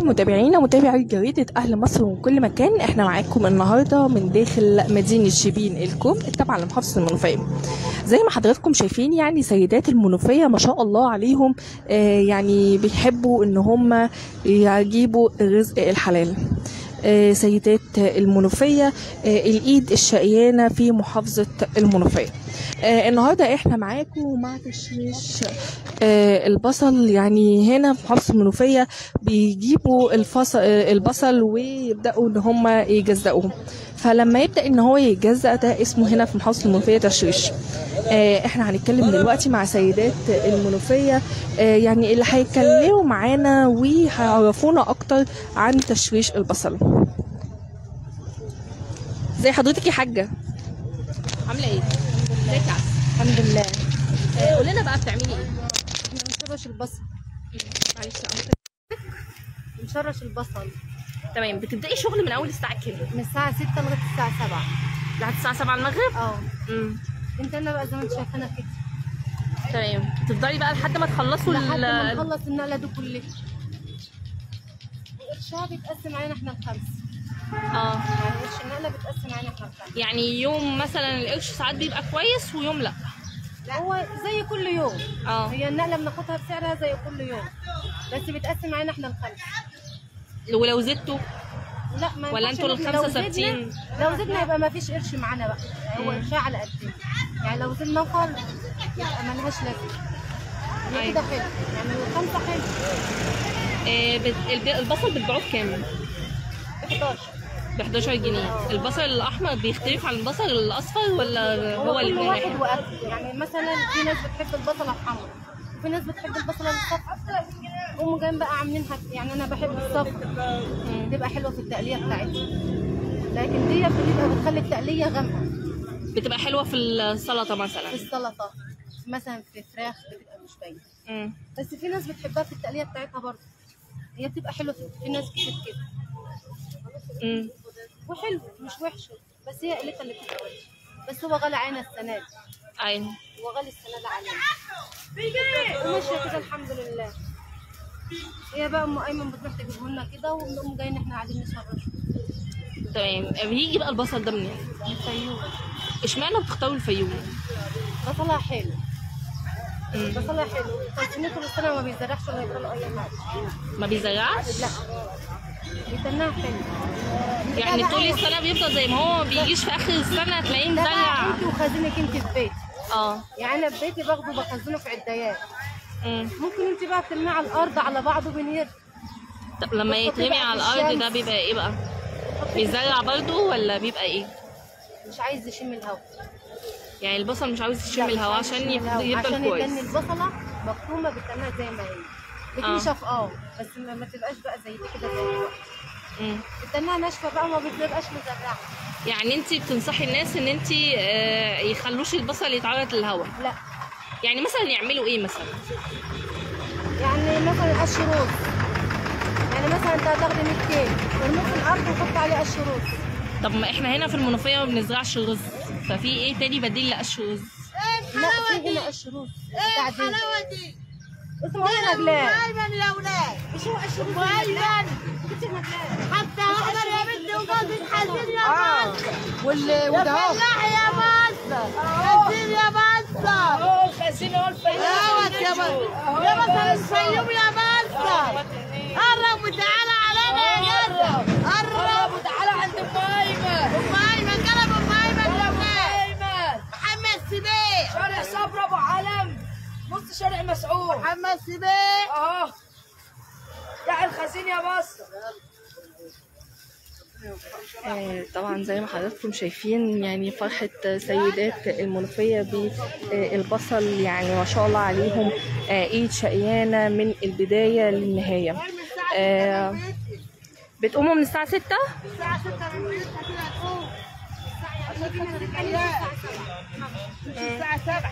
عليكم متابعينا متابعي جريدة أهل مصر من كل مكان احنا معاكم النهاردة من داخل مدينة شبين الكوم التابعة لمحافظة المنوفية زي ما حضراتكم شايفين يعني سيدات المنوفية ما شاء الله عليهم آه يعني بيحبوا ان هم يجيبوا الرزق الحلال آه، سيدات المنوفية آه، الإيد الشقيانة في محافظة المنوفية آه، النهاردة احنا معاكم مع تشويش آه، البصل يعني هنا في محافظة المنوفية بيجيبوا الفصل آه، البصل ويبدأوا ان هم يجزأوه فلما يبدأ ان هو يتجزأ ده اسمه هنا في محافظة المنوفية تشويش آه، احنا هنتكلم دلوقتي مع سيدات المنوفية آه، يعني اللي هيتكلموا معانا وهيعرفونا اكتر عن تشويش البصل زي حضرتك يا حاجة عاملة ايه؟ ازيك يا عسل الحمد لله آه، قولي لنا بقى بتعملي ايه؟ احنا بنشرش البصل معلش أقول. بنشرش البصل تمام بتبدأي شغل من اول الساعة كام؟ من الساعة 6 لغاية الساعة 7 لحد الساعة 7 المغرب؟ اه امم انت انا بقى زي ما انت شايفانا كده تمام تفضلي بقى لحد ما تخلصوا لحد ما ال- نخلص النقلة دي كلها القرشها بيتقسم علينا احنا الخمس اه يعني قرش النقلة بيتقسم علينا احنا الخمس يعني يوم مثلا القرش ساعات بيبقى كويس ويوم لا هو زي كل يوم اه هي النقلة بناخدها بسعرها زي كل يوم بس بيتقسم علينا احنا الخمس ولو زدتوا لا ما ولا ينفعش انتوا إن إحنا الخمسة لو زدنا- ثابتين؟ لو زدنا يبقى ما فيش قرش معانا بقى هو مم. قرشها على قدنا يعني لو زدنا نفر يبقى ملهاش لازمه هي أيوة. كده حلو يعني الخمسه حلو آه بت... الب- البصل بتبيعوه بكام؟ 11 ب 11 جنيه البصل الاحمر بيختلف عن البصل اصفر ولا هو, هو كل واحد اللي واكل يعني مثلا في ناس بتحب البصله الحمراء وفي ناس بتحب البصله الصفراء هم جايين بقى عاملينها يعني انا بحب الصفراء بتبقى حلوه في التقليه بتاعتها لكن دي بتبقى بتخلي التقليه غامقه بتبقى حلوه في السلطه في مثلا السلطه مثلا في فراخ بتبقى مش باينه مم. بس في ناس بتحبها في التقليه بتاعتها برضه هي بتبقى حلوه في, في ناس كتير كده مم. وحلو مش وحشه بس هي قلتها اللي بتبقى وحشه بس هو غالي علينا السنه دي ايوه هو غالي السنه دي علينا وماشيه كده الحمد لله هي بقى ام ايمن بتروح تجيبه لنا كده ونقوم جايين احنا قاعدين نشرشه تمام بيجي بقى البصل ده منين؟ الفيوم اشمعنى بتختاروا الفيوم؟ بصلها حلو مم. بصلها حلو تسميه طول السنه ما بيزرعش ولا يجرى له اي حاجه ما بيزرعش؟ لا بيتناها حلو يعني لا، طول لا، السنه بيفضل زي ما هو ما بيجيش في اخر السنه تلاقيه ده بقى مزرع انت وخزينك انت في بيت اه يعني انا في بيتي باخده بخزنه في عدايات مم. ممكن انت بقى ترميه على الارض على بعضه بينهر طب لما بتحطيه يترمي بقى على في الارض الشمس. ده بيبقى ايه بقى؟ بيزرع برضه ولا بيبقى ايه؟ مش عايز يشم الهواء يعني البصل مش عاوز يشم لا، الهواء مش عايز عشان يشم يفضل الهواء. يفضل عشان كويس يتني البصله مكتومه بتنها زي ما هي بتنشف اه بس ما, ما تبقاش بقى زي دي كده زي دلوقتي مم. بتنها ناشفه بقى وما بتبقاش مزرعه يعني انت بتنصحي الناس ان انت آه، يخلوش البصل يتعرض للهواء لا يعني مثلا يعملوا ايه مثلا يعني مثلا قش رز يعني مثلا انت هتاخدي 100 كيلو ترميه في الارض وتحط عليه قش رز طب ما احنا هنا في المنوفيه ما بنزرعش رز ففي ايه تاني بديل لقش رز لا في هنا قش رز بتاع دي دي اسمه ايه نجلاء ايمن يا ولاد مش هو قش رز وايمن بنت نجلاء حتى احضر يا بنتي وجوزك حزين يا مصر وال يا فلاح يا مصر حزين يا مصر ايوه يا مصر يا مصر الفيوم يا مصر قرب وتعالى علينا يا جدع قرب وتعالى عند ام ايمن ام ايمن قلب ام ايمن يا ولاد محمد سبيع شارع صبرا ابو علم نص شارع مسعود محمد سبيع اهو داعي الخزين يا مصر آه، طبعا زي ما حضراتكم شايفين يعني فرحة سيدات المنوفية بالبصل يعني ما شاء الله عليهم آه، ايد شقيانة من البداية للنهاية آه، بتقوموا من الساعة ستة الساعة 6 من بيتنا كده هتقوم الساعة 7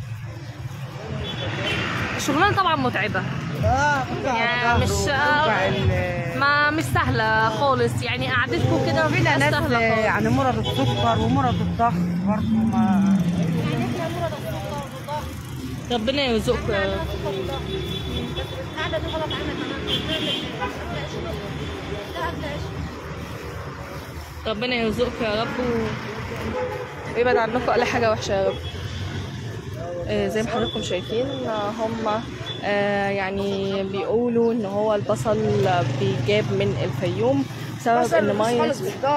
الشغلانة طبعا متعبة اه يعني مش ما مش سهلة خالص يعني قعدتكم كده مش فينا ناس سهلة خالص يعني مرض السكر ومرض الضغط برضه ما ربنا يرزقكم يا رب بس القعده دي غلط عنها كمان ده قبل عشاء ربنا يرزقكم يا رب و... ويبعد عنكم اي حاجه وحشه يا رب آه، زي ما حضراتكم شايفين آه، هم آه، يعني بيقولوا ان هو البصل بيجاب من الفيوم بسبب ان ميه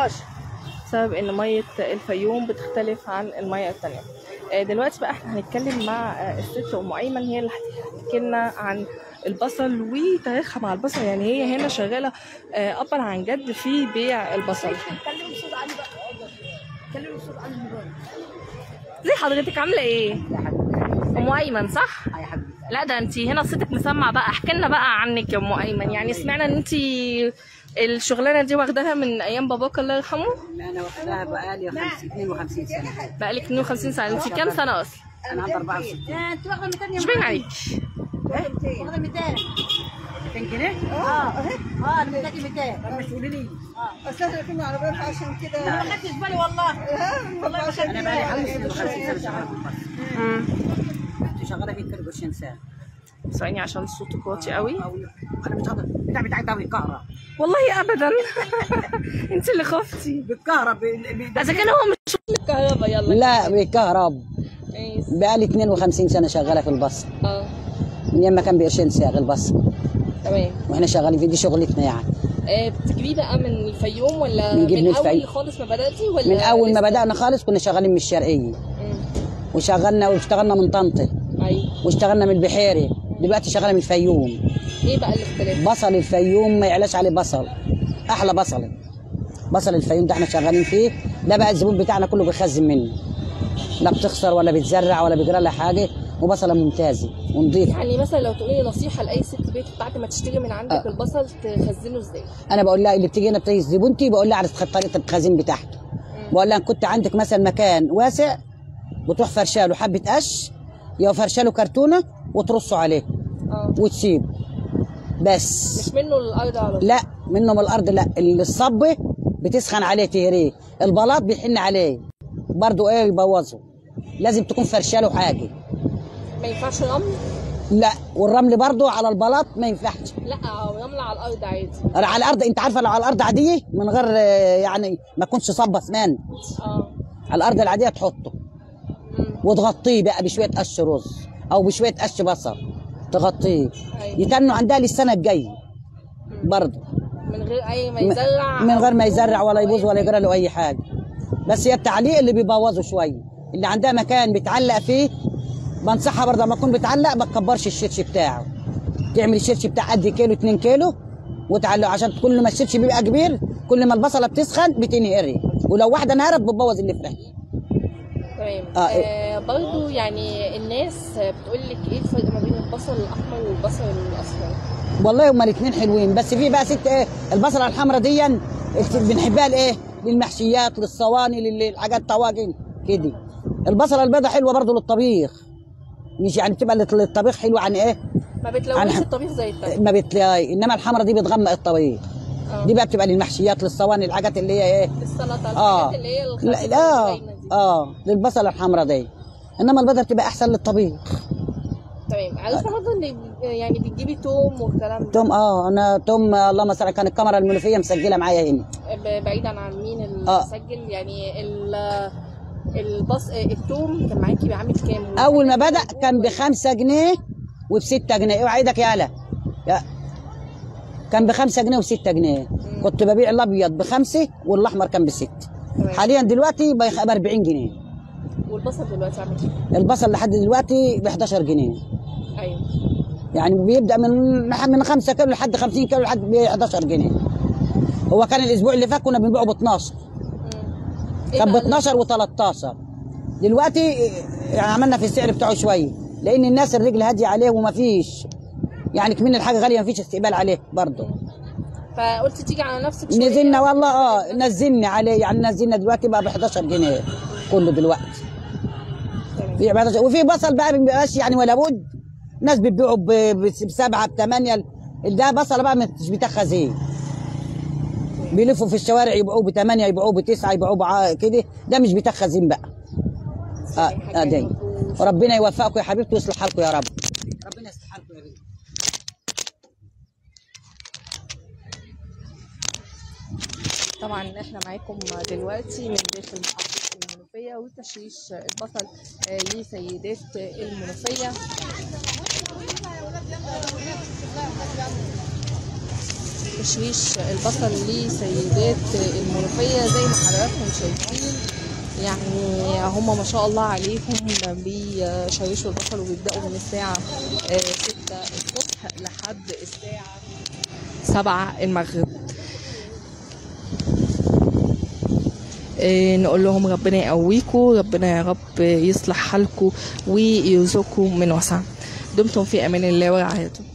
بسبب ان ميه الفيوم بتختلف عن الميه التانية آه، دلوقتي بقى احنا هنتكلم مع آه، الست ام ايمن هي اللي هتحكي لنا عن البصل وتاريخها مع البصل يعني هي هنا شغاله آه، ابا عن جد في بيع البصل كلموا صوت علي بقى كلموا صوت علي بقى زي حضرتك عامله ايه ام ايمن صح يا حبيبي لا ده انت هنا صوتك مسمع بقى احكي لنا بقى عنك يا ام ايمن يعني سمعنا ان انت الشغلانه دي واخداها من ايام باباك الله يرحمه انا واخداها بقالي 50 52 سنه بقالك 52 سنه انت كام سنه اصلا انا عندي 64 انت واخده 200 يا مش باين عليك واخده 200 200 جنيه اه اه انا محتاجه 200 طب مش تقولي لي استاذ ركبني على بالي عشان كده ما خدتش بالي والله والله ما خدتش انا بقالي حوالي 52 سنه شغاله في البصل امم كنت شغاله في كل قرشين ساعه ثواني عشان صوتك واطي قوي انا مش قادر بتاع بتاع ده بيتكهرب والله ابدا انت اللي خفتي بيتكهرب اذا كان هو مش الكهرباء يلا لا بيكهرب ماشي. بقالي 52 سنه شغاله في البصر اه من يوم ما كان بقرشين ساغ البصر تمام واحنا شغالين في دي شغلتنا يعني آه، بتجيبيه بقى من الفيوم ولا بنجيب من من الفيوم. اول خالص ما بداتي ولا من اول ما لسه؟ بدانا خالص كنا شغالين من الشرقيه مم. وشغلنا واشتغلنا من طنطا ايوه واشتغلنا من البحيري دلوقتي شغاله من الفيوم ايه بقى الاختلاف بصل الفيوم ما يعلاش عليه بصل احلى بصل بصل الفيوم ده احنا شغالين فيه ده بقى الزبون بتاعنا كله بيخزن منه لا بتخسر ولا بتزرع ولا بيجرى لها حاجه وبصله ممتازه ونضيفه يعني مثلا لو تقولي نصيحه لاي ست بيت بعد ما تشتري من عندك آه. البصل تخزنه ازاي انا بقول لها اللي بتيجي هنا بتيجي زبونتي بقول لها على طريقه الخزين بتاعته بقول لها إن كنت عندك مثلا مكان واسع بتروح فرشاله حبه قش يا فرشاله كرتونه وترصه عليه اه وتسيبه بس مش منه للارض على طول لا منه من الارض لا الصبه بتسخن عليه تهريه البلاط بيحن عليه برضه ايه يبوظه لازم تكون فرشاله حاجه ما ينفعش رمل لا والرمل برضه على البلاط ما ينفعش لا او رمل على الارض عادي على الارض انت عارفه لو على الارض عاديه من غير آه، يعني ما تكونش صبه اسنان اه على الارض العاديه تحطه مم. وتغطيه بقى بشويه قش رز او بشويه قش بصل تغطيه أيوة. يتنوا عندها للسنه الجايه برضه من غير اي ما يزرع من أو غير ما يبوظ يزرع ولا أو يبوظ أي ولا حاجة. يجرى له اي حاجه بس هي التعليق اللي بيبوظه شويه اللي عندها مكان بتعلق فيه بنصحها برضه لما تكون بتعلق ما تكبرش الشرش بتاعه تعمل الشرش بتاع قد كيلو 2 كيلو وتعلقه عشان كل ما الشرش بيبقى كبير كل ما البصله بتسخن بتنهري ولو واحده نهرت بتبوظ اللي فرق تمام آه، إيه. آه برضو يعني الناس بتقول لك ايه الفرق ما بين البصل الاحمر والبصل الاصفر والله هما الاثنين حلوين بس في بقى ست ايه البصله الحمراء دي بنحبها لايه للمحشيات للصواني للحاجات طواجن كده البصله البيضاء حلوه برضه للطبيخ مش يعني بتبقى للط- للطبيخ حلوه عن ايه ما بتلونش أنا- الطبيخ زي التاني ما بتلاقي انما الحمراء دي بتغمق الطبيخ آه. دي بقى بتبقى للمحشيات للصواني الحاجات اللي هي ايه السلطه اه الحاجات اللي هي لا الخفيفه لا الباينة دي. اه للبصله الحمراء دي انما البيضاء بتبقى احسن للطبيخ تمام عرفنا برضه ان يعني بتجيبي توم والكلام ده توم اه انا توم آه، اللهم صل على- كان الكاميرا المنوفيه مسجله معايا هنا ب- بعيدا عن مين اللي آه. مسجل يعني ال البص التوم كان معاكي بعامل كام؟ اول ما بدا كان بخمسة جنيه وبستة جنيه اوعدك يالا يا كان بخمسة جنيه وستة جنيه كنت ببيع الابيض بخمسة والاحمر كان بست تمام. حاليا دلوقتي ب 40 جنيه والبصل دلوقتي عامل كام؟ البصل لحد دلوقتي ب 11 جنيه ايوه يعني بيبدا من من 5 كيلو لحد 50 كيلو لحد ب 11 جنيه هو كان الاسبوع اللي فات كنا بنبيعه ب 12 إيه كان ب بقى 12 و13 دلوقتي يعني عملنا في السعر بتاعه شويه لان الناس الرجل هاديه عليه وما فيش يعني كمان الحاجه غاليه ما فيش استقبال عليه برضه فقلت تيجي على نفسك شوية. نزلنا والله اه نزلنا عليه يعني نزلنا دلوقتي بقى ب 11 جنيه كله دلوقتي تمام. في 11 وفي بصل بقى ما بيبقاش يعني ولا بد ناس بتبيعه ب- ب- بسبعه بثمانيه ده بصل بقى مش بتاع خزين بيلفوا في الشوارع يبيعوه بثمانيه يبيعوه بتسعه يبيعوه بع- كده ده مش بتاع خزين بقى اه حاجة اه ده برضو وربنا يوفقكم يا حبيبتي ويصلح حالكم يا رب ربنا يصلح حالكم يا بنتي طبعا احنا معاكم دلوقتي من داخل محافظة المنوفية وتشريش البصل آه، لسيدات المنوفية تشريش البصل لسيدات المنوفية زي ما حضراتكم شايفين يعني هم ما شاء الله عليهم بيشرشوا البصل وبيبدأوا من الساعة آه، 6 الصبح لحد الساعة 7 المغرب إيه، نقول لهم ربنا يقويكم ربنا يا رب يصلح حالكم ويرزقكم من وسع دمتم في امان الله ورعايته